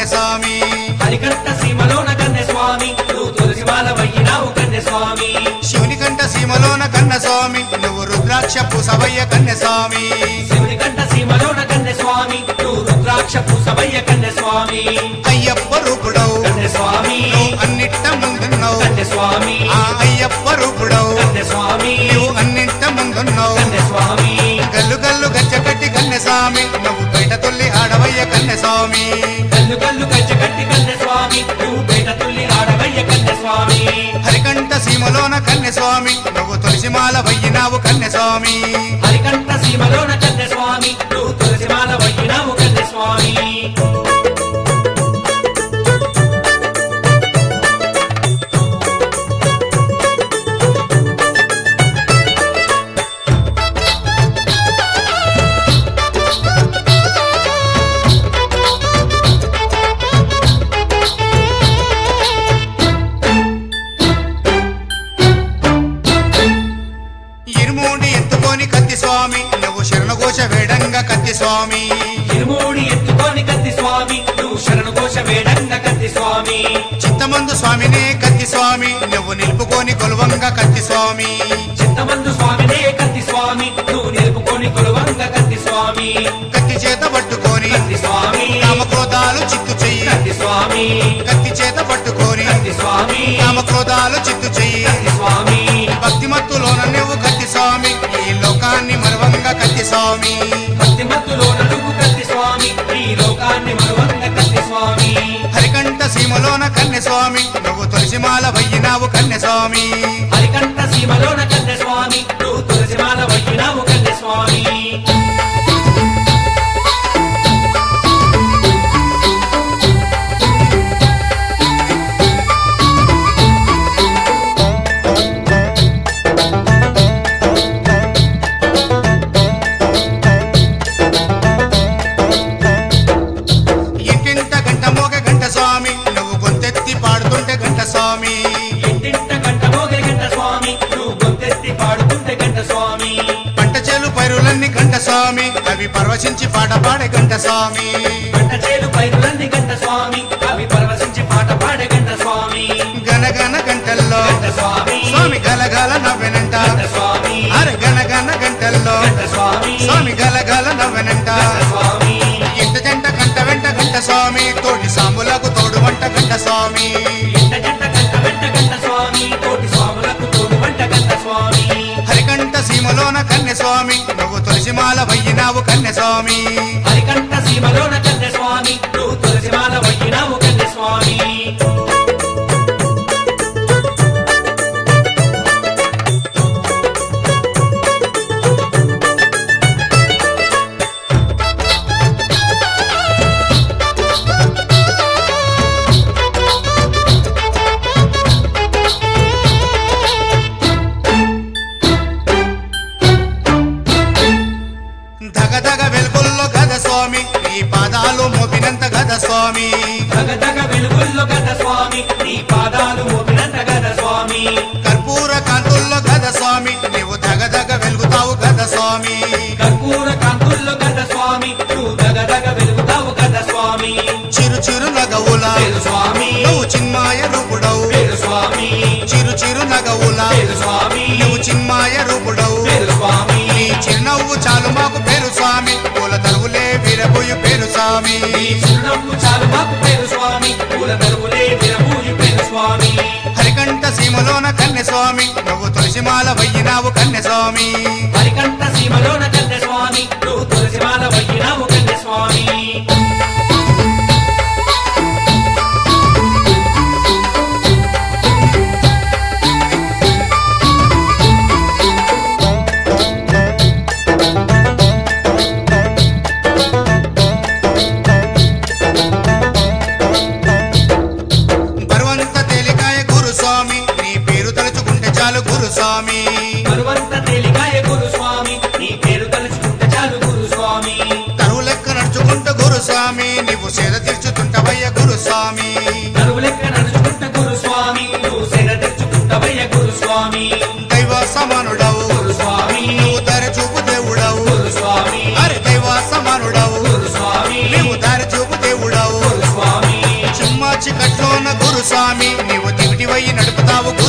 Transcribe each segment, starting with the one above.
కన్యస్వామి హరికంఠ సీమలోన కన్నె స్వామి నువ్వు తులసి మాల వయ్యినావు కన్నె స్వామి శివుని కంట సీమలోన కన్నస్వామి నువ్వు రుద్రాక్ష పూసవయ్య కన్యస్వామి శివుని కంఠ సీమలోన కన్నె స్వామి నువ్వు రుద్రాక్ష పూసవయ్య కన్నె స్వామి అయ్యప్ప రూపుడవు కన్నె స్వామి నువ్వు అన్నిట్ట ముందున్నావు కన్నె స్వామి ఆ అయ్యప్ప రూపుడవు కన్నె స్వామి నువ్వు అన్నింట ముందున్నావు కన్నె స్వామి గల్లు గల్లు గచ్చగట్టి కన్యస్వామి నువ్వు బయట తొల్లి ఆడవయ్య కన్యస్వామి కల్లు కల్లు కచ్చ కట్టి కన్నె స్వామి నువ్వు బయట తుల్లి ఆడవయ్య కన్నె స్వామి హరికంఠ సీమలోన కన్యస్వామి నువ్వు తులసిమాల వయ్యినావు కన్యస్వామి హరికంఠ సీమలోన కన్నె స్వామి నువ్వు తులసి మాల వయ్యినావు కన్నె స్వామి ఇరుమూడి ఎత్తుకొని కత్తి స్వామి నువ్వు శరణఘోష వేడంగా కత్తి స్వామి ఇరుమూడి ఎత్తుకొని కత్తి స్వామి నువ్వు శరణు ఘోష వేడంగ కత్తి స్వామి చిత్తమందు స్వామినే కత్తి స్వామి నువ్వు నిలుపుకొని కొలువంగా కత్తి స్వామి చింతమందు స్వామినే కత్తి స్వామి నువ్వు నిలుపుకొని కొలువంగ కత్తి స్వామి కత్తి చేత పట్టుకొని కత్తి స్వామి కామక్రోధాలు చిత్తు చెయ్యి కత్తి స్వామి కత్తి చేత పట్టుకొని కత్తి స్వామి కామక్రోధాలు చిత్తు చెయ్యి కత్తి స్వామి భక్తిమత్తులోన నువ్వు కత్తి స్వామి ఈ లోకాన్ని మరవంగా కత్తి స్వామి భక్తి మత్తులో నలుగు కత్తి స్వామి ఈ లోకాన్ని మరువంగ కత్తి స్వామి హరికంఠ సీమలోన కన్య స్వామి నువ్వు తులసిమాల వయ్యినావు కన్య స్వామి హరికంఠ సీమలోన కన్నె స్వామి నువ్వు తులసిమాల వయ్యినావు కన్నె స్వామి ఇంటింట గంట మోగ గంట స్వామి నువ్వు గొంతెత్తి పాడుతుంటే గంట స్వామి ఇంటింట గంట మోగే గంట స్వామి నువ్వు గొంతెత్తి పాడుతుంటే గంట స్వామి పంట చేలు పైరులన్నీ గంట స్వామి అవి పరవశించి పాట పాడే గంట స్వామి పంట చేలు పైరులన్నీ గంట స్వామి అవి పరవశించి పాట పాడే గంట స్వామి గనగన గంటల్లో గంట స్వామి స్వామి గలగల నవ్వెనంట గంట స్వామి అరే గనగన గంటల్లో గంట స్వామి స్వామి గలగల నవ్వెనంట గంట స్వామి ఇంట జంట గంట వెంట గంట స్వామి తోటి సాములకు తోడు వంట గంట స్వామి ఇంట జంట గంట వెంట గంట స్వామి కోటి స్వాములకు తోడు వంట గంట స్వామి హరికంఠ సీమలోన కన్య స్వామి నువ్వు తులసిమాల వయ్యినావు కన్య స్వామి హరికంఠ సీమలోన కన్నె స్వామి నువ్వు తులసిమాల వయ్యినావు కన్నె స్వామి ధగధగ వెలుగుల్లో గద స్వామి ఈ పాదాలు మోపినంత గద స్వామి దగదగ వెలుగుల్లో గద స్వామి నీ పాదాలు మోపినంత గద స్వామి కర్పూర కాంతుల్లో గద స్వామి నీవు ధగధగ వెలుగుతావు గద స్వామి కర్పూర కాంతుల్లో గద స్వామి నువ్వు దగదగ వెలుగుతావు గద స్వామి చిరు చిరు నగవుల పేరు స్వామి నువ్వు చిన్మాయ రూపుడవు పేరు స్వామి చిరు చిరు నగవుల పేరు స్వామి నువ్వు చిన్మాయ రూపుడవు పేరు స్వామి నీ చిరునవ్వు చాలు మాకు పేరు స్వామి పూల తరువులే వీరబోయు పేరు స్వామి నీ చిరునవ్వు చాలు మాకు పేరు స్వామి పూల తరువులే విరబూజు పేరు స్వామి హరికంఠ సీమలోన కన్య స్వామి నువ్వు తులసిమాల వయ్యినావు కన్య స్వామి హరికంఠ సీమలోన కన్నె స్వామి నువ్వు తులసిమాల వయ్యినావు కన్నె స్వామి బరువంత తేలికాయ గురు స్వామి నీ పేరు తలుచుకుంటే చాలు గురు స్వామి బరువంత తేలికాయ గురు స్వామి నీ పేరు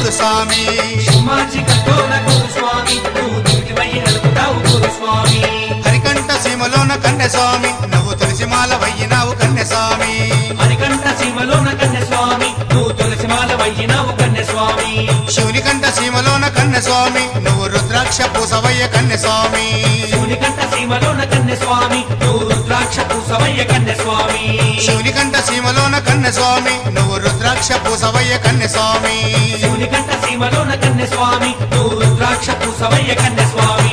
గురుస్వామి సింహాచి కట్టోల గురుస్వామి నువ్వు దివిటివై నలుపుతావు గురుస్వామి హరికంఠ సీమలోన కన్యస్వామి నువ్వు తులసిమాల వయ్యినావు కన్యస్వామి అరికంట సీమలోన కన్యస్వామి నువ్వు తులసిమాల వయ్యినావు కన్యస్వామి శివుని కంఠ సీమలోన కన్యస్వామి నువ్వు రుద్రాక్ష పూసవయ్య కన్యస్వామి శివునికంట సీమలోన కన్యస్వామి నువ్వు రుద్రాక్ష పూసవయ్య కన్యస్వామి శివుని కంఠ సీమలోన కన్యస్వామి నువ్వు రుద్రాక్ష పూసవయ్య కన్యస్వామి శివునికంట సీమలోన కన్యస్వామి నువ్వు రుద్రాక్ష పూసవయ్య కన్యస్వామి